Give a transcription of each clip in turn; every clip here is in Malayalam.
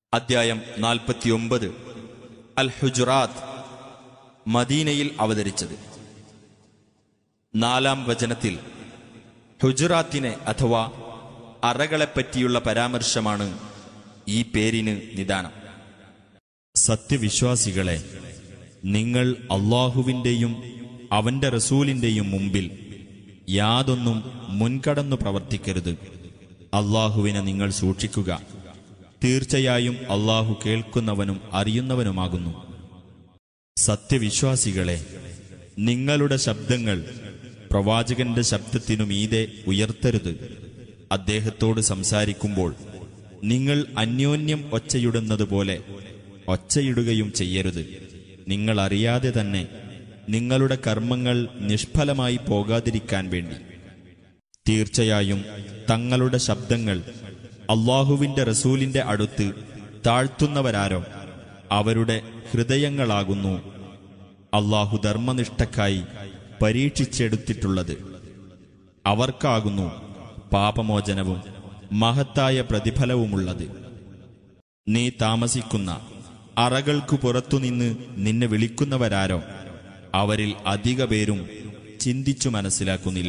അദ്ധ്യായം നാൽപ്പത്തിയൊമ്പത് അൽ ഹുജുറാത്ത് മദീനയിൽ അവതരിച്ചത് നാലാം വചനത്തിൽ ഹുജുറാത്തിനെ അഥവാ അറകളെപ്പറ്റിയുള്ള പരാമർശമാണ് ഈ പേരിന് നിദാനം സത്യവിശ്വാസികളെ നിങ്ങൾ അള്ളാഹുവിൻ്റെയും അവന്റെ റസൂലിന്റെയും മുമ്പിൽ യാതൊന്നും മുൻകടന്നു പ്രവർത്തിക്കരുത് അള്ളാഹുവിനെ നിങ്ങൾ സൂക്ഷിക്കുക തീർച്ചയായും അള്ളാഹു കേൾക്കുന്നവനും അറിയുന്നവനുമാകുന്നു സത്യവിശ്വാസികളെ നിങ്ങളുടെ ശബ്ദങ്ങൾ പ്രവാചകന്റെ ശബ്ദത്തിനു മീതെ ഉയർത്തരുത് അദ്ദേഹത്തോട് സംസാരിക്കുമ്പോൾ നിങ്ങൾ അന്യോന്യം ഒച്ചയിടുന്നതുപോലെ ഒച്ചയിടുകയും ചെയ്യരുത് നിങ്ങൾ അറിയാതെ തന്നെ നിങ്ങളുടെ കർമ്മങ്ങൾ നിഷ്ഫലമായി പോകാതിരിക്കാൻ വേണ്ടി തീർച്ചയായും തങ്ങളുടെ ശബ്ദങ്ങൾ അള്ളാഹുവിന്റെ റസൂലിന്റെ അടുത്ത് താഴ്ത്തുന്നവരാരോ അവരുടെ ഹൃദയങ്ങളാകുന്നു അള്ളാഹു ധർമ്മനിഷ്ഠക്കായി പരീക്ഷിച്ചെടുത്തിട്ടുള്ളത് അവർക്കാകുന്നു പാപമോചനവും മഹത്തായ പ്രതിഫലവുമുള്ളത് നീ താമസിക്കുന്ന അറകൾക്കു പുറത്തുനിന്ന് നിന്നെ വിളിക്കുന്നവരാരോ അവരിൽ അധിക പേരും ചിന്തിച്ചു മനസ്സിലാക്കുന്നില്ല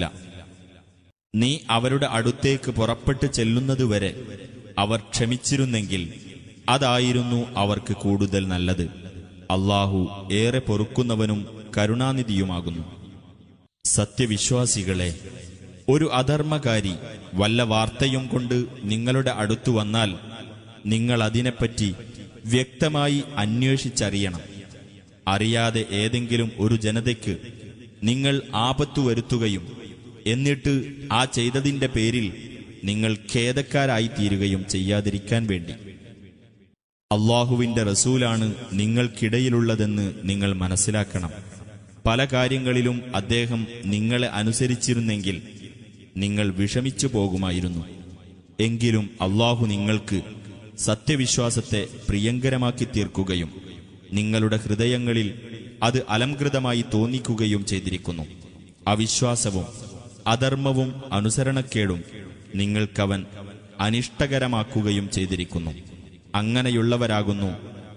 നീ അവരുടെ അടുത്തേക്ക് പുറപ്പെട്ടു ചെല്ലുന്നതുവരെ അവർ ക്ഷമിച്ചിരുന്നെങ്കിൽ അതായിരുന്നു അവർക്ക് കൂടുതൽ നല്ലത് അള്ളാഹു ഏറെ പൊറുക്കുന്നവനും കരുണാനിധിയുമാകുന്നു സത്യവിശ്വാസികളെ ഒരു അധർമ്മകാരി വല്ല വാർത്തയും കൊണ്ട് നിങ്ങളുടെ അടുത്തു വന്നാൽ നിങ്ങൾ അതിനെപ്പറ്റി വ്യക്തമായി അന്വേഷിച്ചറിയണം അറിയാതെ ഏതെങ്കിലും ഒരു ജനതയ്ക്ക് നിങ്ങൾ ആപത്തു വരുത്തുകയും എന്നിട്ട് ആ ചെയ്തതിന്റെ പേരിൽ നിങ്ങൾ ഖേദക്കാരായി തീരുകയും ചെയ്യാതിരിക്കാൻ വേണ്ടി അള്ളാഹുവിന്റെ റസൂലാണ് നിങ്ങൾക്കിടയിലുള്ളതെന്ന് നിങ്ങൾ മനസ്സിലാക്കണം പല കാര്യങ്ങളിലും അദ്ദേഹം നിങ്ങളെ അനുസരിച്ചിരുന്നെങ്കിൽ നിങ്ങൾ വിഷമിച്ചു പോകുമായിരുന്നു എങ്കിലും അള്ളാഹു നിങ്ങൾക്ക് സത്യവിശ്വാസത്തെ പ്രിയങ്കരമാക്കി തീർക്കുകയും നിങ്ങളുടെ ഹൃദയങ്ങളിൽ അത് അലംകൃതമായി തോന്നിക്കുകയും ചെയ്തിരിക്കുന്നു അവിശ്വാസവും അധർമ്മവും അനുസരണക്കേടും നിങ്ങൾക്കവൻ അനിഷ്ടകരമാക്കുകയും ചെയ്തിരിക്കുന്നു അങ്ങനെയുള്ളവരാകുന്നു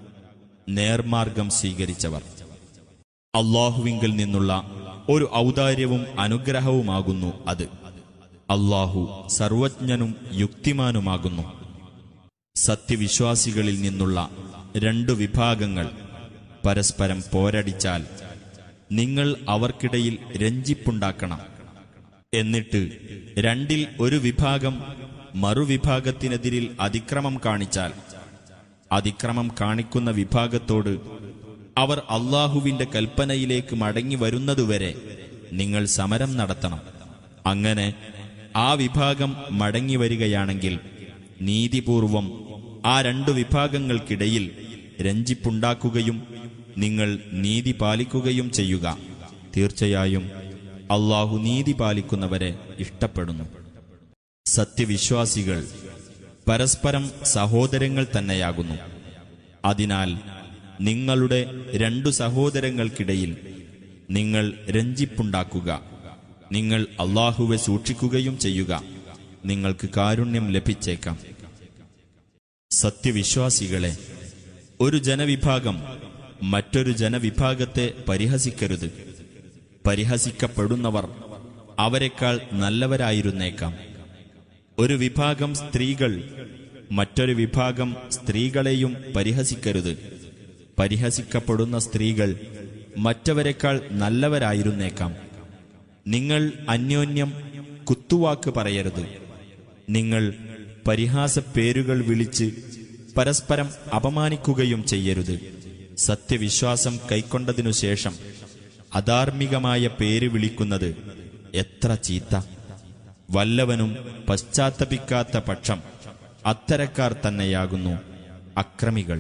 നേർമാർഗം സ്വീകരിച്ചവർ അള്ളാഹുവിങ്കിൽ നിന്നുള്ള ഒരു ഔദാര്യവും അനുഗ്രഹവുമാകുന്നു അത് അള്ളാഹു സർവജ്ഞനും യുക്തിമാനുമാകുന്നു സത്യവിശ്വാസികളിൽ നിന്നുള്ള രണ്ടു വിഭാഗങ്ങൾ പരസ്പരം പോരടിച്ചാൽ നിങ്ങൾ അവർക്കിടയിൽ രഞ്ജിപ്പുണ്ടാക്കണം എന്നിട്ട് രണ്ടിൽ ഒരു വിഭാഗം മറുവിഭാഗത്തിനെതിരിൽ അതിക്രമം കാണിച്ചാൽ അതിക്രമം കാണിക്കുന്ന വിഭാഗത്തോട് അവർ അള്ളാഹുവിന്റെ കൽപ്പനയിലേക്ക് മടങ്ങി വരുന്നതുവരെ നിങ്ങൾ സമരം നടത്തണം അങ്ങനെ ആ വിഭാഗം മടങ്ങി വരികയാണെങ്കിൽ നീതിപൂർവം ആ രണ്ടു വിഭാഗങ്ങൾക്കിടയിൽ രഞ്ജിപ്പുണ്ടാക്കുകയും നിങ്ങൾ നീതി പാലിക്കുകയും ചെയ്യുക തീർച്ചയായും അള്ളാഹു നീതി പാലിക്കുന്നവരെ ഇഷ്ടപ്പെടുന്നു സത്യവിശ്വാസികൾ പരസ്പരം സഹോദരങ്ങൾ തന്നെയാകുന്നു അതിനാൽ നിങ്ങളുടെ രണ്ടു സഹോദരങ്ങൾക്കിടയിൽ നിങ്ങൾ രഞ്ജിപ്പുണ്ടാക്കുക നിങ്ങൾ അള്ളാഹുവെ സൂക്ഷിക്കുകയും ചെയ്യുക നിങ്ങൾക്ക് കാരുണ്യം ലഭിച്ചേക്കാം സത്യവിശ്വാസികളെ ഒരു ജനവിഭാഗം മറ്റൊരു ജനവിഭാഗത്തെ പരിഹസിക്കരുത് പരിഹസിക്കപ്പെടുന്നവർ അവരെക്കാൾ നല്ലവരായിരുന്നേക്കാം ഒരു വിഭാഗം സ്ത്രീകൾ മറ്റൊരു വിഭാഗം സ്ത്രീകളെയും പരിഹസിക്കരുത് പരിഹസിക്കപ്പെടുന്ന സ്ത്രീകൾ മറ്റവരെക്കാൾ നല്ലവരായിരുന്നേക്കാം നിങ്ങൾ അന്യോന്യം കുത്തുവാക്ക് പറയരുത് നിങ്ങൾ പരിഹാസ പേരുകൾ വിളിച്ച് പരസ്പരം അപമാനിക്കുകയും ചെയ്യരുത് സത്യവിശ്വാസം കൈക്കൊണ്ടതിനു ശേഷം അധാർമികമായ പേര് വിളിക്കുന്നത് എത്ര ചീത്ത വല്ലവനും പശ്ചാത്തപിക്കാത്ത പക്ഷം അത്തരക്കാർ തന്നെയാകുന്നു അക്രമികൾ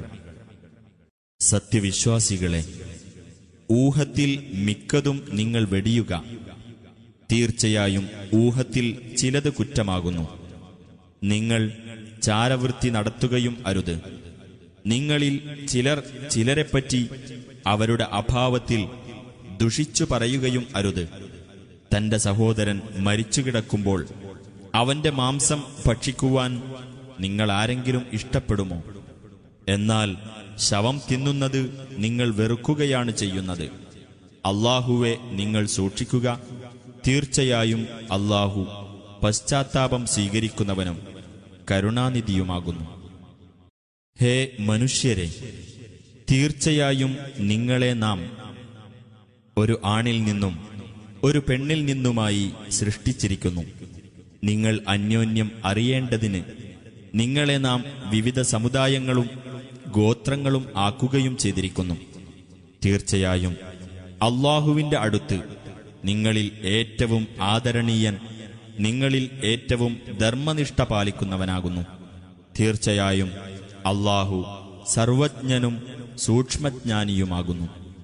സത്യവിശ്വാസികളെ ഊഹത്തിൽ മിക്കതും നിങ്ങൾ വെടിയുക തീർച്ചയായും ഊഹത്തിൽ ചിലത് കുറ്റമാകുന്നു നിങ്ങൾ ചാരവൃത്തി നടത്തുകയും അരുത് നിങ്ങളിൽ ചിലർ ചിലരെപ്പറ്റി അവരുടെ അഭാവത്തിൽ ദുഷിച്ചു പറയുകയും അരുത് തന്റെ സഹോദരൻ മരിച്ചുകിടക്കുമ്പോൾ അവന്റെ മാംസം ഭക്ഷിക്കുവാൻ നിങ്ങൾ ആരെങ്കിലും ഇഷ്ടപ്പെടുമോ എന്നാൽ ശവം തിന്നുന്നത് നിങ്ങൾ വെറുക്കുകയാണ് ചെയ്യുന്നത് അള്ളാഹുവെ നിങ്ങൾ സൂക്ഷിക്കുക തീർച്ചയായും അള്ളാഹു പശ്ചാത്താപം സ്വീകരിക്കുന്നവനും കരുണാനിധിയുമാകുന്നു ഹേ മനുഷ്യരെ തീർച്ചയായും നിങ്ങളെ നാം ഒരു ആണിൽ നിന്നും ഒരു പെണ്ണിൽ നിന്നുമായി സൃഷ്ടിച്ചിരിക്കുന്നു നിങ്ങൾ അന്യോന്യം അറിയേണ്ടതിന് നിങ്ങളെ നാം വിവിധ സമുദായങ്ങളും ഗോത്രങ്ങളും ആക്കുകയും ചെയ്തിരിക്കുന്നു തീർച്ചയായും അള്ളാഹുവിന്റെ അടുത്ത് നിങ്ങളിൽ ഏറ്റവും ആദരണീയൻ നിങ്ങളിൽ ഏറ്റവും ധർമ്മനിഷ്ഠ പാലിക്കുന്നവനാകുന്നു തീർച്ചയായും അള്ളാഹു സർവജ്ഞനും സൂക്ഷ്മജ്ഞാനിയുമാകുന്നു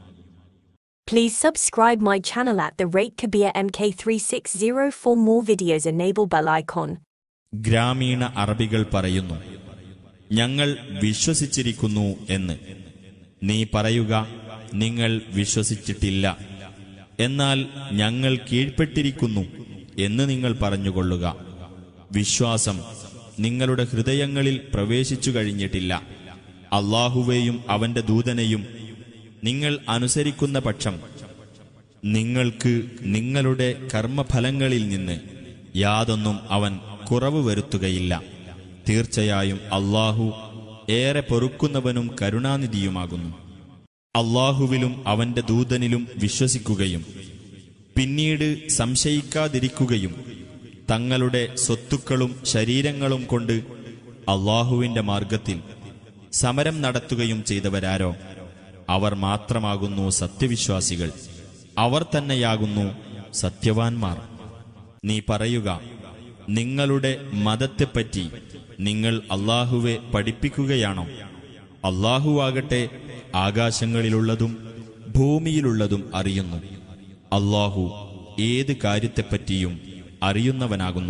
Please subscribe my channel at the rate Kabir MK360 for more videos. Enable bell icon. ഗ്രാമീണ അറബികൾ പറയുന്നു ഞങ്ങൾ വിശ്വസിച്ചിരിക്കുന്നു എന്ന് നീ പറയുക നിങ്ങൾ വിശ്വസിച്ചിട്ടില്ല എന്നാൽ ഞങ്ങൾ കീഴ്പ്പെട്ടിരിക്കുന്നു എന്ന് നിങ്ങൾ പറഞ്ഞുകൊള്ളുക വിശ്വാസം നിങ്ങളുടെ ഹൃദയങ്ങളിൽ പ്രവേശിച്ചു കഴിഞ്ഞിട്ടില്ല അള്ളാഹുവേയും അവന്റെ ദൂതനെയും നിങ്ങൾ അനുസരിക്കുന്ന പക്ഷം നിങ്ങൾക്ക് നിങ്ങളുടെ കർമ്മഫലങ്ങളിൽ നിന്ന് യാതൊന്നും അവൻ കുറവ് വരുത്തുകയില്ല തീർച്ചയായും അള്ളാഹു ഏറെ പൊറുക്കുന്നവനും കരുണാനിധിയുമാകുന്നു അള്ളാഹുവിലും അവന്റെ ദൂതനിലും വിശ്വസിക്കുകയും പിന്നീട് സംശയിക്കാതിരിക്കുകയും തങ്ങളുടെ സ്വത്തുക്കളും ശരീരങ്ങളും കൊണ്ട് അള്ളാഹുവിന്റെ മാർഗത്തിൽ സമരം നടത്തുകയും ചെയ്തവരാരോ അവർ മാത്രമാകുന്നു സത്യവിശ്വാസികൾ അവർ തന്നെയാകുന്നു സത്യവാൻമാർ നീ പറയുക നിങ്ങളുടെ മതത്തെപ്പറ്റി നിങ്ങൾ അള്ളാഹുവെ പഠിപ്പിക്കുകയാണോ അള്ളാഹുവാകട്ടെ ആകാശങ്ങളിലുള്ളതും ഭൂമിയിലുള്ളതും അറിയുന്നു അള്ളാഹു ഏത് കാര്യത്തെപ്പറ്റിയും അറിയുന്നവനാകുന്നു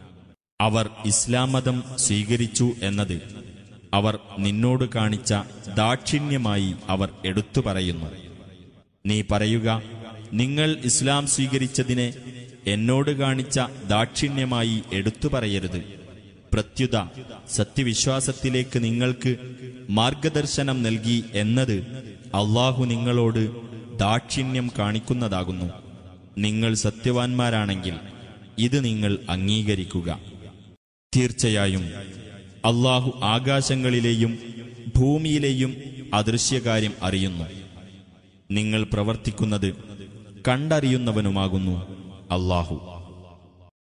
അവർ ഇസ്ലാം മതം സ്വീകരിച്ചു എന്നത് അവർ നിന്നോട് കാണിച്ച ദാക്ഷിണ്യമായി അവർ എടുത്തു പറയുന്നു നീ പറയുക നിങ്ങൾ ഇസ്ലാം സ്വീകരിച്ചതിനെ എന്നോട് കാണിച്ച ദാക്ഷിണ്യമായി എടുത്തു പറയരുത് പ്രത്യുത സത്യവിശ്വാസത്തിലേക്ക് നിങ്ങൾക്ക് മാർഗദർശനം നൽകി എന്നത് അള്ളാഹു നിങ്ങളോട് ദാക്ഷിണ്യം കാണിക്കുന്നതാകുന്നു നിങ്ങൾ സത്യവാൻമാരാണെങ്കിൽ ഇത് നിങ്ങൾ അംഗീകരിക്കുക തീർച്ചയായും അള്ളാഹു ആകാശങ്ങളിലെയും ഭൂമിയിലെയും അദൃശ്യകാര്യം അറിയുന്നു നിങ്ങൾ പ്രവർത്തിക്കുന്നത് കണ്ടറിയുന്നവനുമാകുന്നു അള്ളാഹു